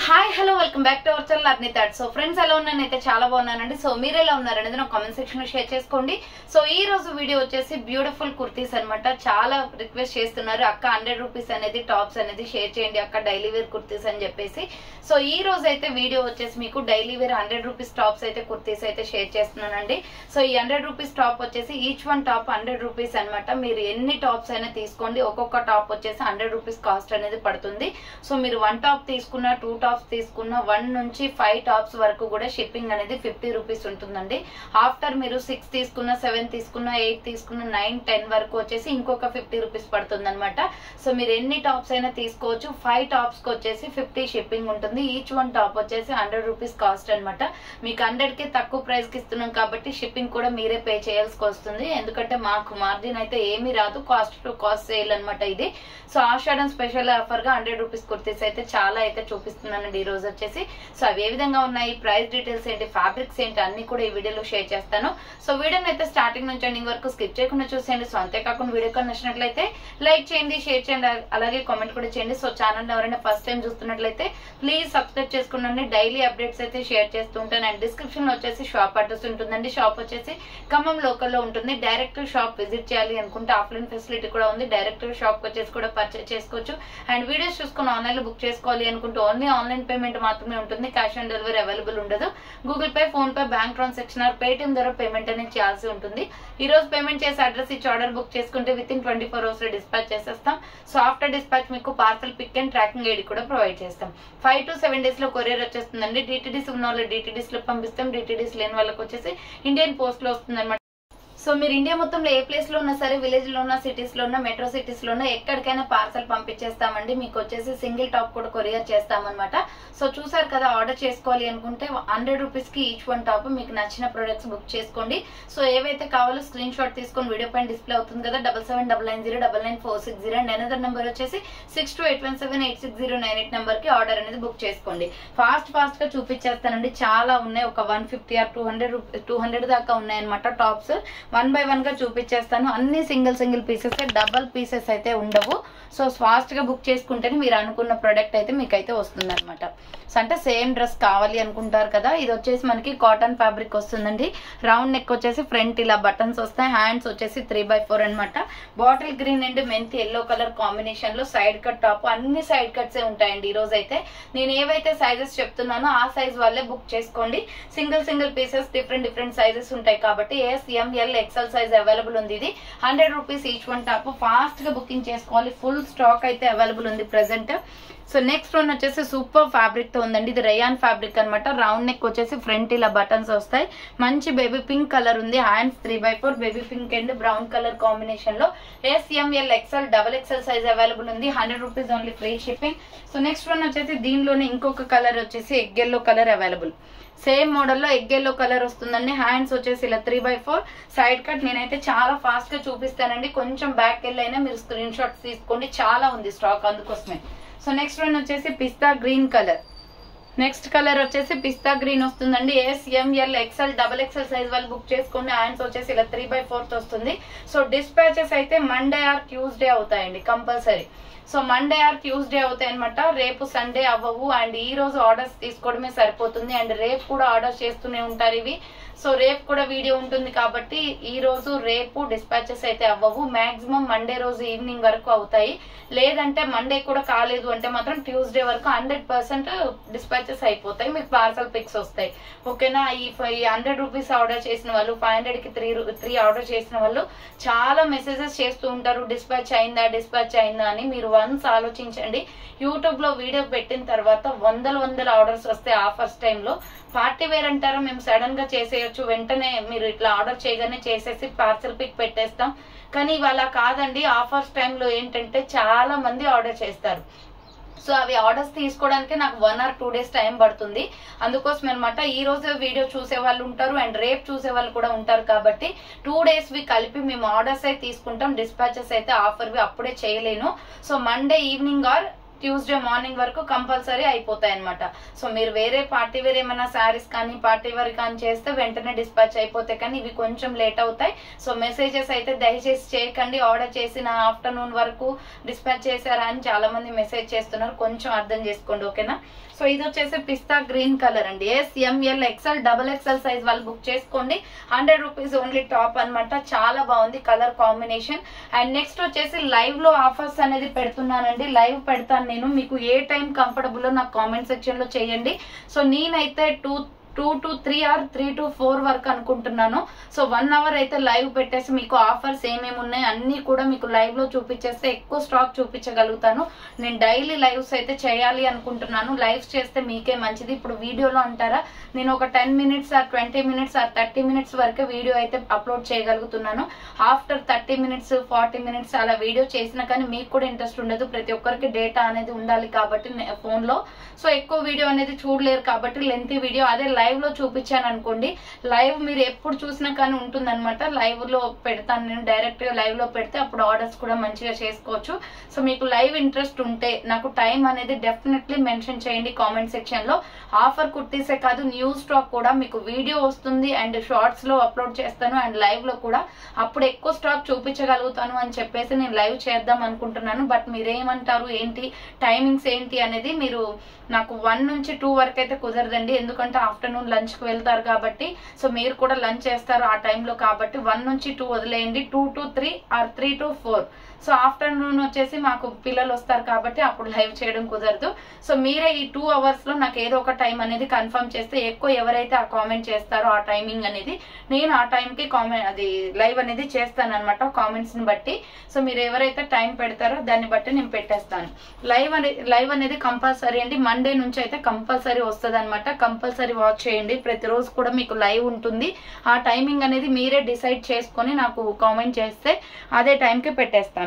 hi hello welcome back to our channel అర్ని thought so friends ఎలా ఉన్నాను అయితే చాలా బాగున్నానండి సో మీరు ఎలా ఉన్నారు అనేది నా కామెంట్ సెక్షన్ లో షేర్ చేసుకోండి సో ఈ రోజు వీడియో వచ్చేసి బ్యూటిఫుల్ కుర్తీస్ అన్నమాట చాలా రిక్వెస్ట్ చేస్తున్నారు అక్క హండ్రెడ్ రూపీస్ అనేది టాప్స్ అనేది షేర్ చేయండి అక్క డైలీ వేర్ కుర్తీస్ అని చెప్పేసి సో ఈ రోజు అయితే వీడియో వచ్చేసి మీకు daily wear hundred rupees tops అయితే కుర్తీస్ అయితే షేర్ చేస్తున్నానండి సో ఈ హండ్రెడ్ రూపీస్ టాప్ వచ్చేసి each one top hundred rupees అన్నమాట మీరు ఎన్ని టాప్స్ అయినా తీసుకోండి ఒక్కొక్క టాప్ వచ్చేసి హండ్రెడ్ రూపీస్ కాస్ట్ అనేది పడుతుంది సో మీరు వన్ టాప్ తీసుకున్న టూ టాప్స్ తీసుకున్న వన్ నుంచి ఫైవ్ టాప్స్ వరకు కూడా షిప్పింగ్ అనేది ఫిఫ్టీ రూపీస్ ఉంటుందండి ఆఫ్టర్ మీరు సిక్స్ తీసుకున్న సెవెన్ తీసుకున్న ఎయిట్ తీసుకున్న నైన్ టెన్ వరకు వచ్చేసి ఇంకొక ఫిఫ్టీ రూపీస్ పడుతుంది అనమాట సో మీరు ఎన్ని టాప్స్ అయినా తీసుకోవచ్చు ఫైవ్ టాప్స్ కి వచ్చేసి ఫిఫ్టీ షిప్పింగ్ ఉంటుంది ఈచ్ వన్ టాప్ వచ్చేసి హండ్రెడ్ రూపీస్ కాస్ట్ అనమాట మీకు హండ్రెడ్ కి తక్కువ ప్రైస్ కి ఇస్తున్నాం కాబట్టి షిప్పింగ్ కూడా మీరే పే చేయాల్సి వస్తుంది ఎందుకంటే మాకు మార్జిన్ అయితే ఏమీ రాదు కాస్ట్ టు కాస్ట్ సేల్ అనమాట ఇది సో ఆషాఢం స్పెషల్ ఆఫర్ గా హండ్రెడ్ రూపీస్ కుర్తీస్ అయితే చాలా అయితే చూపిస్తున్నానండి ఈ రోజు వచ్చేసి సో అవి ఏ విధంగా ఉన్నాయి ప్రైస్ డీటెయిల్స్ ఏంటి ఫ్యాబ్రిక్స్ ఏంటి అన్ని కూడా ఈ వీడియోలో షేర్ చేస్తాను సో వీడియోని అయితే స్టార్టింగ్ నుంచి ఎండింగ్ వరకు స్కిప్ చేయకుండా చూసేయండి సో అంతేకాకుండా వీడియో కానీ నచ్చినట్లయితే లైక్ చేయండి షేర్ చేయండి అలాగే కామెంట్ కూడా చేయండి సో ఛానల్ ఎవరైనా ఫస్ట్ టైం చూస్తున్నట్లయితే ప్లీజ్ సబ్స్క్రైబ్ చేసుకున్నాండి డైలీ అప్డేట్స్ అయితే షేర్ చేస్తూ ఉంటాను అండ్ డిస్క్రిప్షన్ లో వచ్చేసి షాప్ అడ్రస్ ఉంటుందండి షాప్ వచ్చేసి ఖమ్మం లోకల్ లో ఉంటుంది డైరెక్ట్ షాప్ విజిట్ చేయాలి అనుకుంటే ఆఫ్లైన్ ఫెసిలిటీ కూడా ఉంది డైరెక్ట్ షాప్ వచ్చేసి కూడా పర్చేస్ చేసుకోవచ్చు అండ్ వీడియోస్ చూసుకుని ఆన్లైన్ లో బుక్ చేసుకోవాలి అనుకుంటే ఓన్లీ ఆన్లైన్ పేమెంట్ మాత్రమే ఉంటుంది క్యాష్ ఆన్ డెలివరీ అవైలబుల్ ఉండదు Google Pay PhonePe bank transaction or Paytm ద్వారా పేమెంట్ అనేది చేయాల్సి ఉంటుంది ఈ రోజు పేమెంట్ చేసి అడ్రస్ ఇచ్చి ఆర్డర్ బుక్ చేసుకుంటే within twenty four hours లో డిస్పాచ్ చేసేస్తాం సో ఆఫ్టర్ డిస్పాచ్ మీకు parcel pick and tracking ID కూడా ప్రొవైడ్ చేస్తాం ఫైవ్ టు సెవెన్ డేస్ లో కొరియర్ వచ్చేస్తుందండి డిటిడిస్ ఉన్న వాళ్ళు డిటిడిస్ లో పంపిస్తాం డిటిడిస్ లేని వాళ్ళకి వచ్చేసి ఇండియన్ పోస్ట్ లో వస్తుంది సో మీరు ఇండియా మొత్తంలో ఏ ప్లేస్ లో ఉన్నా సరే విలేజ్ లో ఉన్న సిటీస్ లో ఉన్న మెట్రో సిటీస్ లో ఉన్న ఎక్కడికైనా పార్సల్ పంపించేస్తామండి మీకు వచ్చేసి సింగిల్ టాప్ కూడా కొరియర్ చేస్తామన్నమాట సో చూసారు కదా ఆర్డర్ చేసుకోవాలి అనుకుంటే హండ్రెడ్ రూపీస్ కి ఈచ్ వన్ టాప్ మీకు నచ్చిన ప్రొడక్ట్స్ బుక్ చేసుకోండి సో ఏవైతే కావాలో స్క్రీన్ షాట్ తీసుకొని వీడియో పైన డిస్ప్లే అవుతుంది కదా double seven double nine zero double nine four six zero and another number వచ్చేసి six two eight one seven eight six zero nine eight number కి order అనేది బుక్ చేసుకోండి ఫాస్ట్ ఫాస్ట్ గా చూపించేస్తానండి చాలా ఉన్నాయి ఒక one fifty or two hundred two hundred దాకా ఉన్నాయన్నమాట టాప్స్ వన్ బై వన్ గా చూపించేస్తాను అన్ని single single pieces double pieces అయితే ఉండవు సో ఫాస్ట్ గా బుక్ చేసుకుంటేనే మీరు అనుకున్న ప్రోడక్ట్ అయితే మీకు అయితే వస్తుంది అనమాట సో అంటే సేమ్ డ్రెస్ కావాలి అనుకుంటారు కదా ఇది వచ్చేసి మనకి కాటన్ ఫ్యాబ్రిక్ వస్తుందండి రౌండ్ నెక్ వచ్చేసి ఫ్రంట్ ఇలా బటన్స్ వస్తాయి హ్యాండ్స్ వచ్చేసి త్రీ బై ఫోర్ అనమాట బాటిల్ గ్రీన్ అండ్ మెంతి ఎల్లో కలర్ కాంబినేషన్ లో సైడ్ కట్ టాప్ అన్ని సైడ్ కట్స్ ఉంటాయండి ఈ రోజు అయితే నేను ఏవైతే సైజెస్ చెప్తున్నానో ఆ సైజ్ వాళ్ళే బుక్ చేసుకోండి single single pieces different different sizes ఉంటాయి కాబట్టి S M L XL size available ఉంది ఇది hundred rupees each one top fast గా బుకింగ్ చేసుకోవాలి ఫుల్ స్టాక్ అయితే అవైలబుల్ ఉంది ప్రెసెంట్ సో నెక్స్ట్ వన్ వచ్చేసి సూపర్ ఫ్యాబ్రిక్ తో ఉందండి ఇది రేయాన్ ఫ్యాబ్రిక్ అనమాట రౌండ్ నెక్ వచ్చేసి ఫ్రంట్ ఇలా బటన్స్ వస్తాయి మంచి బేబీ పింక్ కలర్ ఉంది hands three by four baby pink and brown colour combination లో SML XL double XL size available ఉంది hundred rupees only free shipping so next one వచ్చేసి దీనిలోనే ఇంకొక కలర్ వచ్చేసి egg yellow colour available same మోడల్లో egg yellow colour వస్తుందండి hands వచ్చేసి ఇలా three by four side cut నేనైతే చాలా ఫాస్ట్ గా చూపిస్తానండి కొంచెం బ్యాక్ వెళ్ళైనా మీరు స్క్రీన్ షాట్స్ తీసుకోండి చాలా ఉంది స్టాక్ అందుకోసమే సో నెక్స్ట్ వన్ వచ్చేసి పిస్తా గ్రీన్ కలర్ నెక్స్ట్ కలర్ వచ్చేసి పిస్తా గ్రీన్ వస్తుందండి S M L XL double XL size వాళ్ళు బుక్ చేసుకోండి హ్యాండ్స్ వచ్చేసి ఇలా త్రీ బై ఫోర్త్ వస్తుంది సో డిస్పాచెస్ అయితే మండే ఆర్ ట్యూస్డే అవుతాయండి compulsory so Monday or Tuesday అవుతాయి అనమాట రేపు సండే అవ్వవు అండ్ ఈ రోజు ఆర్డర్స్ తీసుకోవడమే సరిపోతుంది అండ్ రేపు కూడా ఆర్డర్ చేస్తూనే ఉంటారు ఇవి సో రేపు కూడా వీడియో ఉంటుంది కాబట్టి ఈ రోజు రేపు డిస్పాచెస్ అయితే అవ్వవు మాక్సిమం మండే రోజు ఈవినింగ్ వరకు అవుతాయి లేదంటే మండే కూడా కాలేదు అంటే మాత్రం ట్యూస్డే వరకు హండ్రెడ్ పర్సెంట్ డిస్పాచెస్ అయిపోతాయి మీకు పార్సల్ పిక్స్ వస్తాయి ఓకేనా ఈ హండ్రెడ్ రూపీస్ ఆర్డర్ చేసిన వాళ్ళు ఫైవ్ హండ్రెడ్ కి త్రీ త్రీ ఆర్డర్ చేసిన వాళ్ళు చాలా మెసేజెస్ చేస్తూ ఉంటారు డిస్పాచ్ అయిందా డిస్పాచ్ అయిందా అని మీరు వన్స్ ఆలోచించండి యూట్యూబ్ లో వీడియో పెట్టిన తర్వాత వందల వందల ఆర్డర్స్ వస్తాయి ఆఫర్స్ టైంలో పార్టీ వేర్ అంటారా మేము సడన్ గా చేసేయచ్చు వెంటనే మీరు ఇట్లా ఆర్డర్ చేయగానే చేసేసి పార్సల్ పిక్ పెట్టేస్తాం కానీ ఇవాళ కాదండి ఆఫర్స్ టైంలో ఏంటంటే చాలా మంది ఆర్డర్ చేస్తారు సో అవి ఆర్డర్స్ తీసుకోవడానికి నాకు one or two days time పడుతుంది అందుకోసం అనమాట ఈ రోజు వీడియో చూసే వాళ్ళు ఉంటారు అండ్ రేపు చూసే వాళ్ళు కూడా ఉంటారు కాబట్టి టూ డేస్ వి కలిపి మేము ఆర్డర్స్ అయితే తీసుకుంటాం డిస్పాచెస్ అయితే ఆఫర్ వి అప్పుడే చేయలేను so Monday evening or Tuesday morning వరకు కంపల్సరీ అయిపోతాయి అనమాట సో మీరు వేరే పార్టీ వేర్ ఏమైనా శారీస్ కానీ పార్టీ వేర్ కానీ చేస్తే వెంటనే డిస్పాచ్ అయిపోతాయి కానీ ఇవి కొంచెం లేట్ అవుతాయి సో మెసేజెస్ అయితే దయచేసి చేయకండి ఆర్డర్ చేసిన ఆఫ్టర్నూన్ వరకు డిస్పాచ్ చేశారా అని చాలా మంది మెసేజ్ చేస్తున్నారు కొంచెం అర్థం చేసుకోండి ఓకేనా సో ఇది వచ్చేసి పిస్తా గ్రీన్ కలర్ అండి S M L XL double XL size వాళ్ళు బుక్ చేసుకోండి హండ్రెడ్ రూపీస్ ఓన్లీ టాప్ అన్నమాట చాలా బాగుంది కలర్ కాంబినేషన్ అండ్ నెక్స్ట్ వచ్చేసి లైవ్ లో ఆఫర్స్ అనేది పెడుతున్నానండి లైవ్ పెడతాను నేను మీకు ఏ టైం కంఫర్టబుల్ నాకు కామెంట్ సెక్షన్ లో చేయండి సో నేనైతే two two to three or three to four వరకు అనుకుంటున్నాను సో వన్ అవర్ అయితే లైవ్ పెట్టేసి మీకు ఆఫర్స్ ఏమేమి ఉన్నాయి అన్ని కూడా మీకు లైవ్ లో చూపించేస్తే ఎక్కువ స్టాక్ చూపించగలుగుతాను నేను డైలీ లైవ్స్ అయితే చేయాలి అనుకుంటున్నాను లైవ్స్ చేస్తే మీకే మంచిది ఇప్పుడు వీడియోలో అంటారా నేను ఒక ten minutes or twenty minutes or thirty minutes వరకే వీడియో అయితే అప్లోడ్ చేయగలుగుతున్నాను after thirty minutes forty minutes అలా వీడియో చేసినా కానీ మీకు కూడా ఇంట్రెస్ట్ ఉండదు ప్రతి ఒక్కరికి డేటా అనేది ఉండాలి కాబట్టి ఫోన్ లో సో ఎక్కువ వీడియో అనేది చూడలేరు కాబట్టి లెంత్ వీడియో అదే లైవ్ లో చూపించాను అనుకోండి లైవ్ మీరు ఎప్పుడు చూసినా కానీ ఉంటుంది అనమాట లైవ్ లో పెడతాను నేను డైరెక్ట్ గా లైవ్ లో పెడితే అప్పుడు ఆర్డర్స్ కూడా మంచిగా చేసుకోవచ్చు సో మీకు లైవ్ ఇంట్రెస్ట్ ఉంటే నాకు టైం అనేది డెఫినెట్లీ మెన్షన్ చేయండి కామెంట్ సెక్షన్ లో ఆఫర్ కుర్తీసే కాదు న్యూ స్టాక్ కూడా మీకు వీడియో వస్తుంది అండ్ షార్ట్స్ లో అప్లోడ్ చేస్తాను అండ్ లైవ్ లో కూడా అప్పుడు ఎక్కువ స్టాక్ చూపించగలుగుతాను అని చెప్పేసి నేను లైవ్ చేద్దాం అనుకుంటున్నాను బట్ మీరేమంటారు ఏంటి టైమింగ్స్ ఏంటి అనేది మీరు నాకు వన్ నుంచి టూ వరకు అయితే కుదరదండి ఎందుకంటే ఆఫ్టర్నూన్ లంచ్ కి వెళ్తారు కాబట్టి సో మీరు కూడా లంచ్ చేస్తారు ఆ టైంలో కాబట్టి వన్ నుంచి టూ వదిలేయండి two to three or three to four so afternoon వచ్చేసి మాకు పిల్లలు వస్తారు కాబట్టి అప్పుడు లైవ్ చేయడం కుదరదు సో మీరే ఈ టూ అవర్స్ లో నాకు ఏదో ఒక టైం అనేది కన్ఫర్మ్ చేస్తే ఎక్కువ ఎవరైతే ఆ కామెంట్ చేస్తారో ఆ టైమింగ్ అనేది నేను ఆ టైంకి కామెంట్ అది లైవ్ అనేది చేస్తాను అనమాట కామెంట్స్ ని బట్టి సో మీరు ఎవరైతే టైం పెడతారో దాన్ని బట్టి నేను పెట్టేస్తాను లైవ్ అనేది లైవ్ అనేది కంపల్సరీ అండి మండే నుంచి అయితే కంపల్సరీ వస్తుంది అనమాట కంపల్సరీ వాచ్ చేయండి ప్రతిరోజు కూడా మీకు లైవ్ ఉంటుంది ఆ టైమింగ్ అనేది మీరే డిసైడ్ చేసుకొని నాకు కామెంట్ చేస్తే అదే టైంకి పెట్టేస్తాను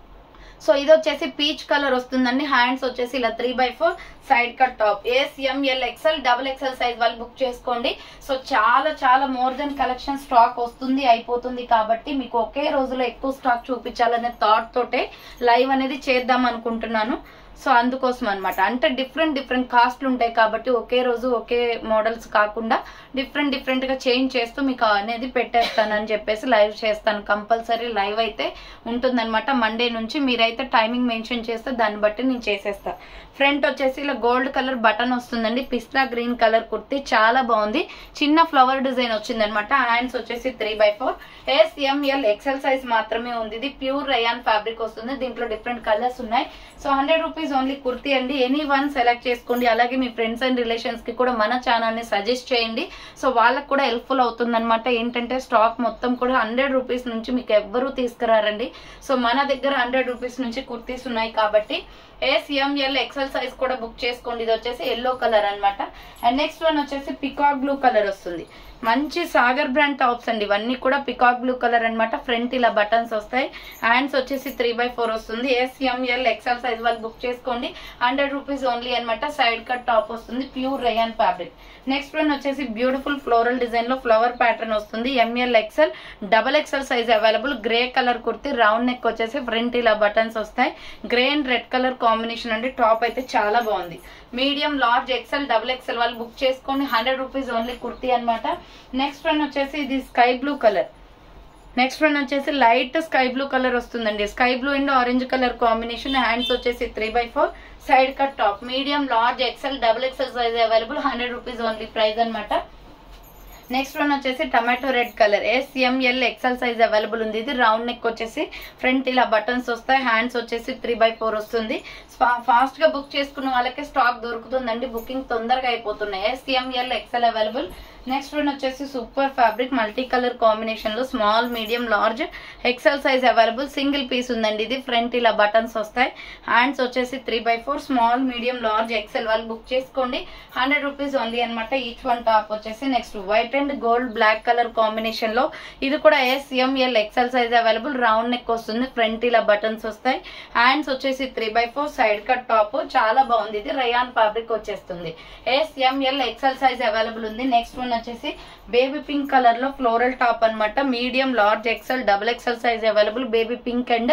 సో ఇది వచ్చేసి పీచ్ కలర్ వస్తుందండి హ్యాండ్స్ వచ్చేసి ఇలా three by four side cut top L XL double XL size వాళ్ళు బుక్ చేసుకోండి సో చాలా చాలా మోర్ దెన్ కలెక్షన్ స్టాక్ వస్తుంది అయిపోతుంది కాబట్టి మీకు ఒకే రోజులో ఎక్కువ స్టాక్ చూపించాలనే థాట్ తోటే లైవ్ అనేది చేద్దాం అనుకుంటున్నాను సో అందుకోసం అనమాట అంటే డిఫరెంట్ డిఫరెంట్ కాస్ట్లు ఉంటాయి కాబట్టి ఒకే రోజు ఒకే మోడల్స్ కాకుండా డిఫరెంట్ డిఫరెంట్ గా చేంజ్ చేస్తూ మీకు అనేది పెట్టేస్తాను అని చెప్పేసి లైవ్ చేస్తాను కంపల్సరీ లైవ్ అయితే ఉంటుందన్నమాట మండే నుంచి మీరైతే టైమింగ్ మెన్షన్ చేస్తే దాన్ని బట్టి నేను చేసేస్తా ఫ్రంట్ వచ్చేసి ఇలా గోల్డ్ కలర్ బటన్ వస్తుందండి పిస్తా గ్రీన్ కలర్ కుర్తి చాలా బాగుంది చిన్న ఫ్లవర్ డిజైన్ వచ్చింది అనమాట హ్యాండ్స్ వచ్చేసి three by four S M L XL size మాత్రమే ఉంది ఇది ప్యూర్ రయాన్ ఫ్యాబ్రిక్ వస్తుంది దీంట్లో డిఫరెంట్ కలర్స్ ఉన్నాయి so hundred rupees only kurti అండి ఎనీ వన్ సెలెక్ట్ చేసుకోండి అలాగే మీ ఫ్రెండ్స్ అండ్ రిలేషన్స్ కి కూడా మన ఛానల్ ని సజెస్ట్ చేయండి సో వాళ్ళకి కూడా హెల్ప్ఫుల్ అవుతుంది అనమాట ఏంటంటే స్టాక్ మొత్తం కూడా హండ్రెడ్ రూపీస్ నుంచి మీకు ఎవ్వరూ తీసుకురారండి సో మన దగ్గర హండ్రెడ్ రూపీస్ నుంచి కుర్తీస్ ఉన్నాయి కాబట్టి ఎస్ఎంఎల్ ఎక్సెల్ సైజ్ కూడా బుక్ చేసుకోండి ఇది వచ్చేసి ఎల్లో కలర్ అన్నమాట అండ్ నెక్స్ట్ వన్ వచ్చేసి పికాక్ బ్లూ కలర్ వస్తుంది మంచి సాగర్ బ్రాండ్ టాప్స్ అండి ఇవన్నీ కూడా పికాక్ బ్లూ కలర్ అన్నమాట ఫ్రంట్ ఇలా బటన్స్ వస్తాయి హ్యాండ్స్ వచ్చేసి త్రీ బై ఫోర్ వస్తుంది ఎస్ఎంఎల్ ఎక్సెల్ సైజ్ వాళ్ళు బుక్ చేసుకోండి హండ్రెడ్ రూపీస్ ఓన్లీ అన్నమాట సైడ్ కట్ టాప్ వస్తుంది pure rayon fabric next one వచ్చేసి బ్యూటిఫుల్ ఫ్లోరల్ డిజైన్ లో ఫ్లవర్ ప్యాటర్న్ వస్తుంది M L XL double XL size available grey colour kurti round neck వచ్చేసి front ఇలా buttons వస్తాయి grey and red colour combination అండి top అయితే చాలా బాగుంది medium large XL double XL వాళ్ళు బుక్ చేసుకోండి హండ్రెడ్ రూపీస్ ఓన్లీ కుర్తి అన్నమాట నెక్స్ట్ వన్ వచ్చేసి ఇది sky blue colour next one వచ్చేసి లైట్ స్కై బ్లూ కలర్ వస్తుందండి sky blue and orange colour combination hands వచ్చేసి three by four side cut top medium large XL double XL size available hundred rupees only price అన్నమాట next one వచ్చేసి tomato red colour SML XL size available ఉంది ఇది round neck వచ్చేసి front ఇలా buttons వస్తాయి hands వచ్చేసి three by four వస్తుంది fast గా బుక్ చేసుకున్న వాళ్ళకి స్టాక్ దొరుకుతుందండి బుకింగ్ తొందరగా అయిపోతున్నాయి S M L XL available next one వచ్చేసి super fabric multi colour combination లో small medium large XL size available single piece ఉందండి ఇది ఫ్రంట్ ఇలా బటన్స్ వస్తాయి హ్యాండ్స్ వచ్చేసి three by four small medium large XL వాళ్ళు బుక్ చేసుకోండి హండ్రెడ్ రూపీస్ ఓన్లీ అనమాట ఈచ్ వన్ టాప్ వచ్చేసి next white and gold black colour combination లో ఇది కూడా S M L XL size available round neck వస్తుంది ఫ్రంట్ ఇలా బటన్స్ వస్తాయి హ్యాండ్స్ వచ్చేసి three by four side cut top చాలా బాగుంది ఇది రయాన్ ఫ్యాబ్రిక్ వచ్చేస్తుంది S M L XL size available ఉంది నెక్స్ట్ వన్ వచ్చేసి బేబీ పింక్ కలర్ లో ఫ్లోరల్ టాప్ అన్నమాట medium large XL double XL size available baby pink and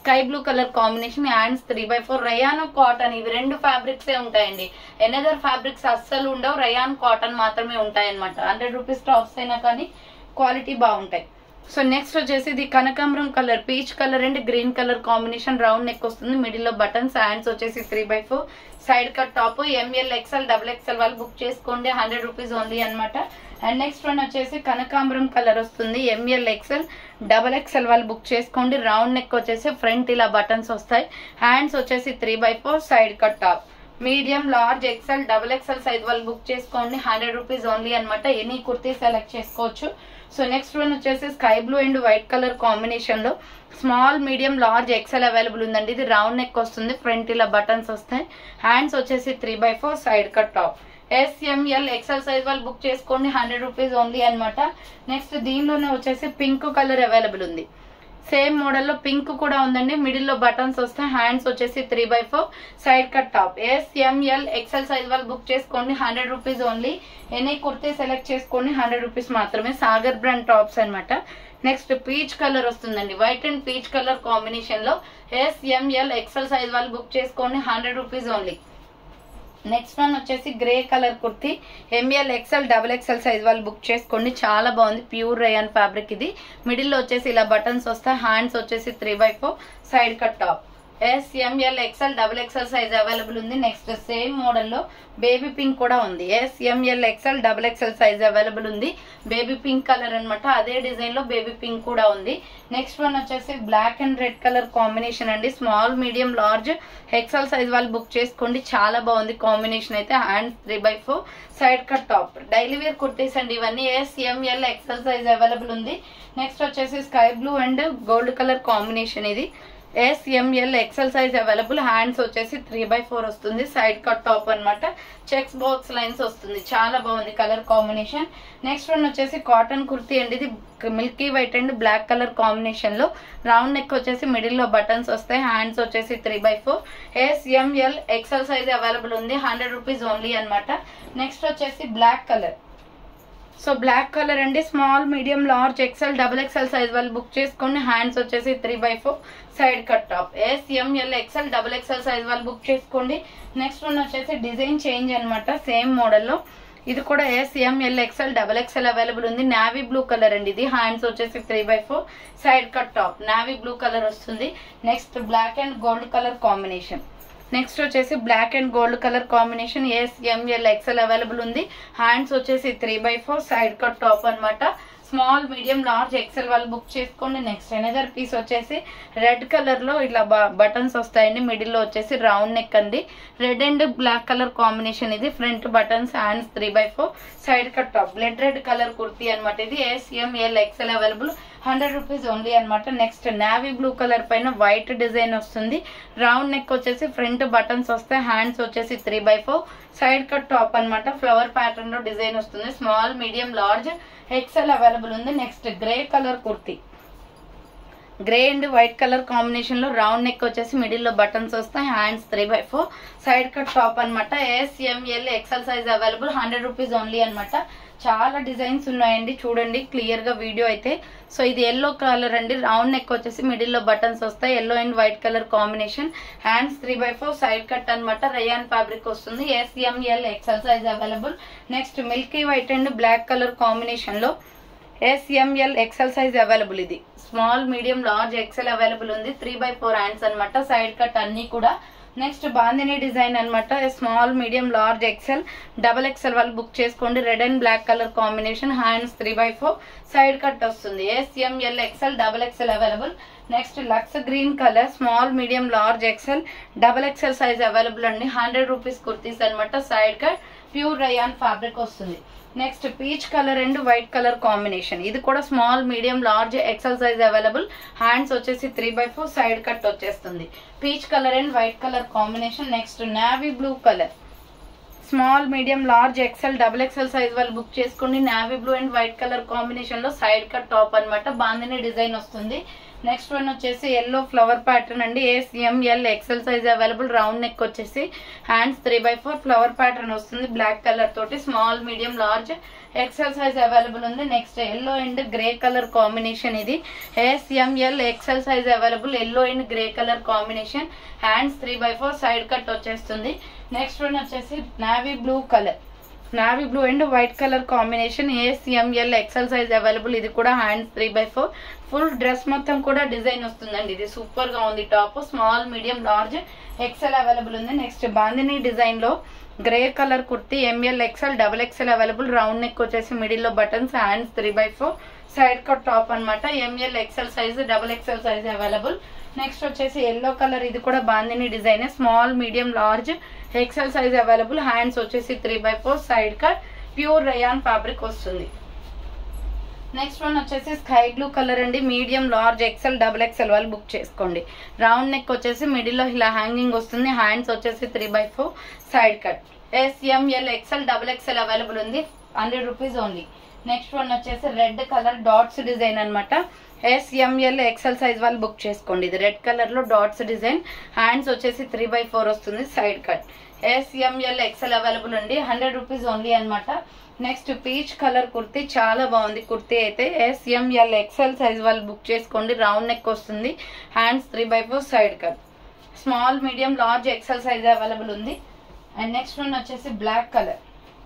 sky blue colour combination hands three by four rayon cotton ఇవి రెండు fabrics ఏ ఉంటాయండి another fabrics అస్సలు ఉండవు rayon cotton మాత్రమే ఉంటాయి అనమాట హండ్రెడ్ రూపీస్ టాప్స్ అయినా కానీ క్వాలిటీ బాగుంటాయి సో నెక్స్ట్ వచ్చేసి ఇది కనకాంబరం colour peach colour and green colour combination round neck వస్తుంది మిడిల్ లో బటన్స్ హ్యాండ్స్ వచ్చేసి three by four side cut top M L XL double XL వాళ్ళు బుక్ చేసుకోండి హండ్రెడ్ రూపీస్ ఓన్లీ అన్నమాట అండ్ నెక్స్ట్ వన్ వచ్చేసి కనకాంబరం కలర్ వస్తుంది ఎంఎల్ ఎక్స్ఎల్ డబల్ ఎక్స్ఎల్ వాళ్ళు బుక్ చేసుకోండి రౌండ్ నెక్ వచ్చేసి ఫ్రంట్ ఇలా బటన్స్ వస్తాయి హ్యాండ్స్ వచ్చేసి three by four side cut top medium large XL double XL size వాళ్ళు బుక్ చేసుకోండి హండ్రెడ్ రూపీస్ ఓన్లీ అనమాట ఎనీ కుర్తీ సెలెక్ట్ చేసుకోవచ్చు సో నెక్స్ట్ వన్ వచ్చేసి sky blue and white colour combination లో small medium large XL available ఉందండి ఇది round neck వస్తుంది front ఇలా బటన్స్ వస్తాయి హ్యాండ్స్ వచ్చేసి three by four side cut top SML XL size వాళ్ళు బుక్ చేసుకోండి హండ్రెడ్ రూపీస్ ఓన్లీ అనమాట నెక్స్ట్ దీనిలోనే వచ్చేసి పింక్ కలర్ అవైలబుల్ ఉంది సేమ్ మోడల్లో పింక్ కూడా ఉందండి మిడిల్ లో బటన్స్ వస్తాయి హ్యాండ్స్ వచ్చేసి three by four side cut top S M L XL size వాళ్ళు బుక్ చేసుకోండి hundred rupees only any kurti select చేసుకోండి హండ్రెడ్ రూపీస్ మాత్రమే సాగర్ బ్రాండ్ టాప్స్ అన్నమాట నెక్స్ట్ పీచ్ కలర్ వస్తుందండి white and peach colour combination లో ఎస్ ఎంఎల్ ఎక్సెల్ సైజ్ వాళ్ళు book చేసుకోండి hundred rupees only next one వచ్చేసి grey colour kurti M L XL double XL size వాళ్ళు book చేసుకోండి చాలా బాగుంది ప్యూర్ రేయన్ ఫ్యాబ్రిక్ ఇది మిడిల్ వచ్చేసి ఇలా బటన్స్ వస్తాయి హ్యాండ్స్ వచ్చేసి three by four side cut top S M L XL double XL size available ఉంది నెక్స్ట్ సేమ్ మోడల్లో బేబీ పింక్ కూడా ఉంది S M L XL double XL size available ఉంది బేబీ పింక్ కలర్ అన్నమాట అదే డిజైన్ లో బేబీ పింక్ కూడా ఉంది నెక్స్ట్ వన్ వచ్చేసి black and red colour combination అండి small medium large XL size వాళ్ళు బుక్ చేసుకోండి చాలా బాగుంది కాంబినేషన్ అయితే hand three by four side cut top daily wear kurtis అండి ఇవన్నీ S M L XL size available ఉంది నెక్స్ట్ వచ్చేసి sky blue and gold colour combination ఇది S M L XL size available hands వచ్చేసి త్రీ బై ఫోర్ వస్తుంది side cut top అన్నమాట checks box lines వస్తుంది చాలా బాగుంది కలర్ కాంబినేషన్ నెక్స్ట్ వన్ వచ్చేసి కాటన్ కుర్తీ అండి ఇది milky white and black colour combination లో రౌండ్ నెక్ వచ్చేసి మిడిల్ లో బటన్స్ వస్తాయి హ్యాండ్స్ వచ్చేసి three by four S M L XL size available ఉంది హండ్రెడ్ రూపీస్ ఓన్లీ అన్నమాట నెక్స్ట్ వచ్చేసి black colour so black colour అండి small medium large XL double XL size వాళ్ళు బుక్ చేసుకోండి హ్యాండ్స్ వచ్చేసి three by four side cut top S M L XL double XL size వాళ్ళు book చేసుకోండి next one వచ్చేసి design change అనమాట same మోడల్లో ఇది కూడా S M L XL double XL available ఉంది నావీ బ్లూ కలర్ అండి ఇది హ్యాండ్స్ వచ్చేసి three by four side cut top navy blue colour వస్తుంది next black and gold colour combination next వచ్చేసి black and gold colour combination S M L XL available ఉంది hands వచ్చేసి three by four side cut top అన్నమాట small medium large XL వాళ్ళు book చేసుకోండి next another piece వచ్చేసి red colour లో ఇట్లా buttons వస్తాయండి మిడిల్ లో వచ్చేసి రౌండ్ నెక్ అండి red and black colour combination ఇది front buttons hands three by four side cut top blood red colour kurti అనమాట ఇది SML XL available hundred rupees only అనమాట నెక్స్ట్ నావీ బ్లూ కలర్ పైన white design వస్తుంది round neck వచ్చేసి front buttons వస్తాయి hands వచ్చేసి three by four side cut top అన్నమాట flower pattern లో డిజైన్ వస్తుంది small medium large XL available ఉంది next grey colour kurti grey and white colour combination లో రౌండ్ నెక్ వచ్చేసి మిడిల్ లో బటన్స్ వస్తాయి hands three by four side cut top అనమాట SML XL size available hundred rupees only అనమాట చాలా designs ఉన్నాయండి చూడండి క్లియర్ గా వీడియో అయితే సో ఇది ఎల్లో కలర్ అండి రౌండ్ నెక్ వచ్చేసి మిడిల్ లో బటన్స్ వస్తాయి yellow and white colour combination hands three by four side cut అనమాట రయాన్ ఫ్యాబ్రిక్ వస్తుంది SML XL size available next milky white and black colour combination లో SML XL size available ఇది small medium large XL available ఉంది three by four hands అనమాట side cut అన్ని కూడా next bandhani design అనమాట small medium large XL double XL వాళ్ళు book చేసుకోండి red and black colour combination hands three by four side cut వస్తుంది SML XL double XL available next lux green colour small medium large XL double XL size available అండి hundred rupees kurtis అనమాట side cut pure rayon fabric వస్తుంది next peach colour and white colour combination ఇది కూడా small medium large XL size available hands వచ్చేసి three by four side cut వచ్చేస్తుంది peach colour and white colour combination next navy blue colour small medium large XL double XL size వాళ్ళు book చేసుకోండి navy blue and white colour combination లో side cut top అనమాట bandhani design వస్తుంది next one వచ్చేసి yellow flower pattern అండి ACML XL size available round neck వచ్చేసి hands three by four flower pattern వస్తుంది black colour తోటి small medium large XL size available ఉంది next yellow and grey colour combination ఇది ASML XL size available yellow and grey colour combination hands three by four side cut వచ్చేస్తుంది next one వచ్చేసి navy blue colour navy blue and white colour combination A S M L XL size available ఇది కూడా hands three by four full dress మొత్తం కూడా design వస్తుందండి ఇది super గా ఉంది top small medium large XL available ఉంది నెక్స్ట్ బాందిని డిజైన్ లో grey colour kurti M L XL double XL available round neck వచ్చేసి మిడిల్ లో buttons hands three by four side cut top అనమాట M L XL size double XL size available next వచ్చేసి yellow colour ఇది కూడా bandhani design small medium large XL size available hands వచ్చేసి three by four side cut pure rayon fabric వస్తుంది next one వచ్చేసి sky blue colour అండి medium large XL double XL వాళ్ళు book చేసుకోండి round neck వచ్చేసి middle లో ఇలా హ్యాంగింగ్ వస్తుంది హ్యాండ్స్ వచ్చేసి three by four side cut S M L XL double XL available ఉంది hundred rupees only next one వచ్చేసి రెడ్ కలర్ డాట్స్ డిజైన్ అనమాట ఎస్ఎంఎల్ ఎక్సెల్ సైజ్ వాళ్ళు బుక్ చేసుకోండి ఇది రెడ్ కలర్ లో డాట్స్ డిజైన్ హ్యాండ్స్ వచ్చేసి త్రీ బై ఫోర్ వస్తుంది side cut S M L XL available ఉంది హండ్రెడ్ రూపీస్ ఓన్లీ అనమాట నెక్స్ట్ పీచ్ కలర్ కుర్తీ చాలా బాగుంది కుర్తీ అయితే ఎస్ఎంఎల్ ఎక్సెల్ సైజ్ వాళ్ళు బుక్ చేసుకోండి రౌండ్ నెక్ వస్తుంది hands three by four side cut small medium large XL size available ఉంది అండ్ నెక్స్ట్ వన్ వచ్చేసి black colour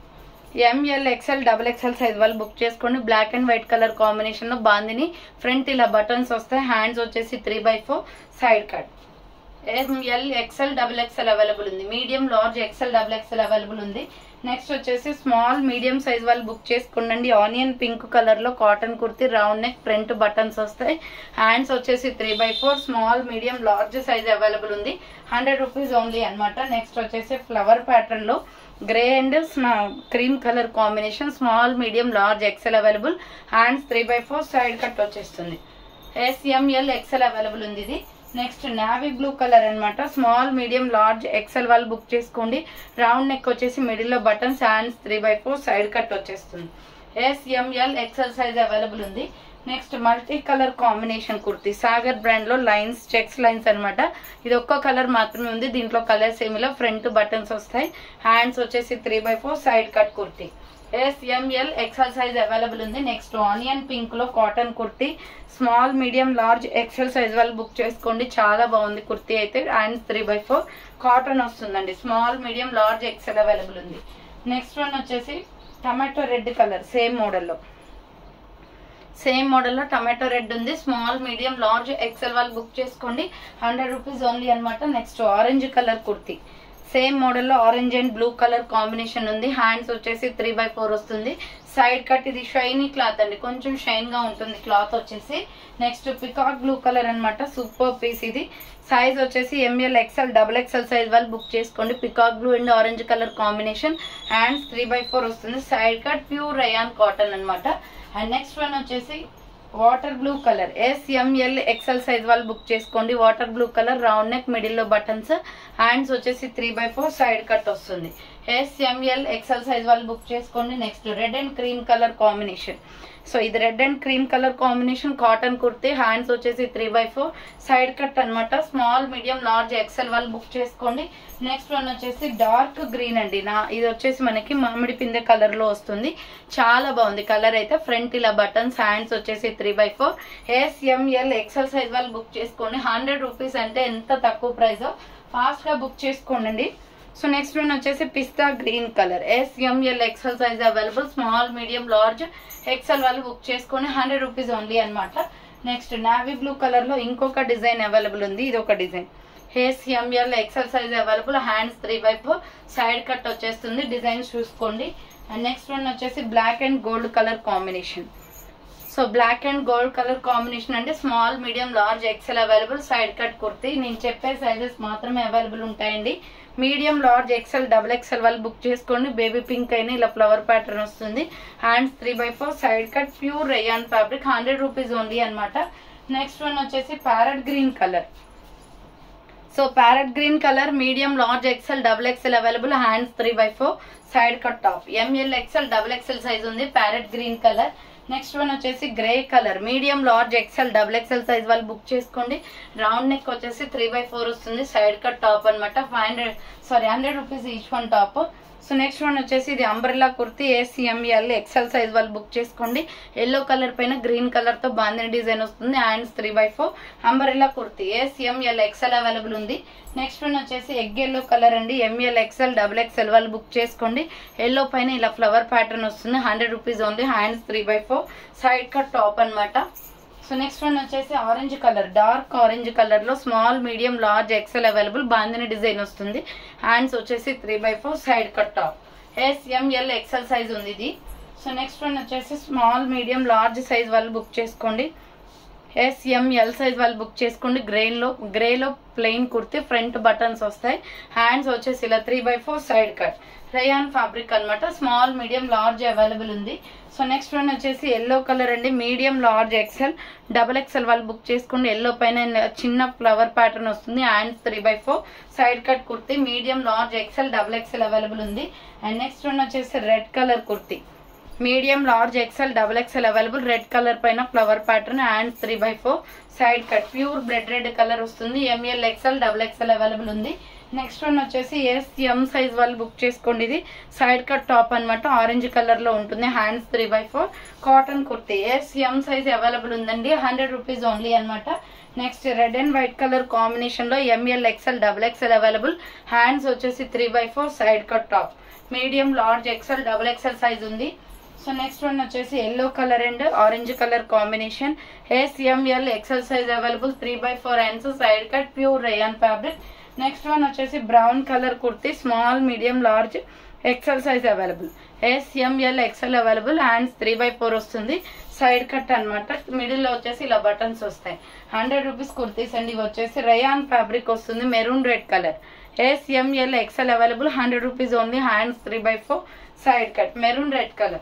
M L XL double XL size వాళ్ళు book చేసుకోండి black and white colour combination లో bandhani front ఇలా buttons వస్తాయి hands వచ్చేసి three by four side cut M L XL double XL available ఉంది medium large XL double XL available ఉంది next వచ్చేసి small medium size వాళ్ళు బుక్ చేసుకోండి ఆనియన్ పింక్ కలర్ లో cotton kurti round neck front buttons వస్తాయి hands వచ్చేసి three by four small medium large size available ఉంది hundred rupees only అనమాట next వచ్చేసి ఫ్లవర్ ప్యాటర్న్ లో grey and cream colour combination small medium large XL available hands three by four side cut వచ్చేస్తుంది S M L XL available ఉంది ఇది next navy blue colour అన్నమాట small medium large XL వాళ్ళు book చేసుకోండి round neck వచ్చేసి middle లో buttons hands three by four side cut వచ్చేస్తుంది S M L XL size available ఉంది next multi colour combination kurti Sagar brand లో లైన్స్ చెక్స్ లైన్స్ అన్నమాట ఇది ఒక్క కలర్ మాత్రమే ఉంది దీంట్లో కలర్స్ ఏమిలో ఫ్రంట్ బటన్స్ వస్తాయి హ్యాండ్స్ వచ్చేసి three by four side cut kurti S M L XL size available ఉంది నెక్స్ట్ ఆనియన్ పింక్ లో cotton kurti small medium large XL size వాళ్ళు బుక్ చేసుకోండి చాలా బాగుంది కుర్తీ అయితే and three by four cotton వస్తుందండి small medium large XL available ఉంది నెక్స్ట్ వన్ వచ్చేసి టమాటో రెడ్ కలర్ సేమ్ మోడల్లో సేమ్ మోడల్లో టమాటో రెడ్ ఉంది స్మాల్ మీడియం లార్జ్ ఎక్సెల్ వాళ్ళు బుక్ చేసుకోండి హండ్రెడ్ రూపీస్ ఓన్లీ అనమాట next orange colour kurti same మోడల్లో orange and blue colour combination ఉంది హ్యాండ్స్ వచ్చేసి త్రీ బై ఫోర్ వస్తుంది సైడ్ కట్ ఇది షైనీ క్లాత్ అండి కొంచెం షైన్ గా ఉంటుంది క్లాత్ వచ్చేసి నెక్స్ట్ పికాక్ బ్లూ కలర్ అన్నమాట సూపర్ పీస్ ఇది సైజ్ వచ్చేసి M L XL double XL size వాళ్ళు బుక్ చేసుకోండి peacock blue and orange colour combination hands three by four వస్తుంది side cut pure rayon cotton అన్నమాట అండ్ నెక్స్ట్ వన్ వచ్చేసి water blue colour SML XL size వాళ్ళు book చేసుకోండి water blue colour round neck middle లో buttons hands వచ్చేసి three by four side cut వస్తుంది SML XL size వాళ్ళు book చేసుకోండి next red and cream colour combination so ఇది red and cream colour combination cotton kurti hands వచ్చేసి three by four side cut అన్నమాట small medium large XL వాళ్ళు book చేసుకోండి next one వచ్చేసి dark green అండి నా ఇది వచ్చేసి మనకి మామిడి పిందె కలర్ లో వస్తుంది చాలా బాగుంది కలర్ అయితే ఫ్రంట్ ఇలా బటన్స్ హ్యాండ్స్ వచ్చేసి three by four S M L XL size వాళ్ళు బుక్ చేసుకోండి హండ్రెడ్ రూపీస్ అంటే ఎంత తక్కువ ప్రైస్ ఫాస్ట్ గా బుక్ చేసుకోండి సో నెక్స్ట్ వన్ వచ్చేసి పిస్తా green colour SML XL size available small medium large XL వాళ్ళు బుక్ చేసుకొని హండ్రెడ్ రూపీస్ ఓన్లీ అన్నమాట నెక్స్ట్ నావీ బ్లూ కలర్ లో ఇంకొక డిజైన్ అవైలబుల్ ఉంది ఇది ఒక design H M L XL size available hands three by four side cut వచ్చేస్తుంది designs చూసుకోండి అండ్ నెక్స్ట్ వన్ వచ్చేసి black and gold colour combination so black and gold colour combination అంటే small medium large XL available side cut kurti నేను చెప్పే sizes మాత్రమే available ఉంటాయండి medium large XL double XL వాళ్ళు book చేసుకోండి బేబీ పింక్ అయినా ఇలా ఫ్లవర్ ప్యాటర్న్ వస్తుంది hands three by four side cut pure rayon fabric hundred rupees only అన్నమాట నెక్స్ట్ వన్ వచ్చేసి parrot green colour so parrot green colour medium large XL double XL available hands three by four side cut top M L XL double XL size ఉంది parrot green colour next one వచ్చేసి grey colour medium large XL double XL size వాళ్ళు book చేసుకోండి round neck వచ్చేసి three by four వస్తుంది side cut top అనమాట five hundred sorry hundred rupees each one top so next one వచ్చేసి ఇది umbrella kurti A C M L XL size వాళ్ళు book చేసుకోండి yellow colour పైన గ్రీన్ కలర్ తో బాందిని డిజైన్ వస్తుంది hands three by four umbrella kurti A C M L XL available ఉంది next one వచ్చేసి egg yellow colour అండి ఎంఎల్ ఎక్సెల్ డబుల్ ఎక్సెల్ వాళ్ళు బుక్ చేసుకోండి ఎల్లో పైన ఇలా ఫ్లవర్ ప్యాటర్న్ వస్తుంది hundred rupees only hands three by four side cut top అన్నమాట so next one వచ్చేసి orange colour dark orange colour లో small medium large XL available bandhani design వస్తుంది hands వచ్చేసి three by four side cut top S M L XL size ఉంది ఇది so next one వచ్చేసి small medium large size వాళ్ళు book చేసుకోండి S M L size వాళ్ళు book చేసుకోండి గ్రెయిన్ లో గ్రేలో ప్లెయిన్ కుర్తి ఫ్రంట్ బటన్స్ వస్తాయి హ్యాండ్స్ వచ్చేసి ఇలా three by four side cut rayon fabric అన్నమాట స్మాల్ మీడియం లార్జ్ అవైలబుల్ ఉంది సో నెక్స్ట్ వన్ వచ్చేసి ఎల్లో కలర్ అండి medium large XL double XL వాళ్ళు బుక్ చేసుకోండి ఎల్లో పైన చిన్న ఫ్లవర్ ప్యాటర్న్ వస్తుంది hands three by four side cut kurti medium large XL double XL available ఉంది అండ్ నెక్స్ట్ వన్ వచ్చేసి red colour kurti medium large XL double XL available red colour పైన flower pattern and three by four side cut pure blood red colour వస్తుంది M L XL double XL available ఉంది next one వచ్చేసి S M size వాళ్ళు book చేసుకోండి ఇది side cut top అన్నమాట orange colour లో ఉంటుంది hands three by four cotton kurti S M size available ఉందండి హండ్రెడ్ రూపీస్ ఓన్లీ అన్నమాట next red and white colour combination లో M L XL double XL available hands వచ్చేసి three by four side cut top medium large XL double XL size ఉంది so next one వచ్చేసి yellow colour and orange colour combination SML XL size available three by four hands side cut pure rayon fabric next one వచ్చేసి brown colour kurti small medium large XL size available S M L XL available hands three by four వస్తుంది side cut అనమాట middle లో వచ్చేసి ఇలా buttons వస్తాయి hundred rupees kurtis అండి ఇవి వచ్చేసి రయాన్ ఫ్యాబ్రిక్ వస్తుంది maroon red colour SML XL available hundred rupees only hands three by four side cut maroon red colour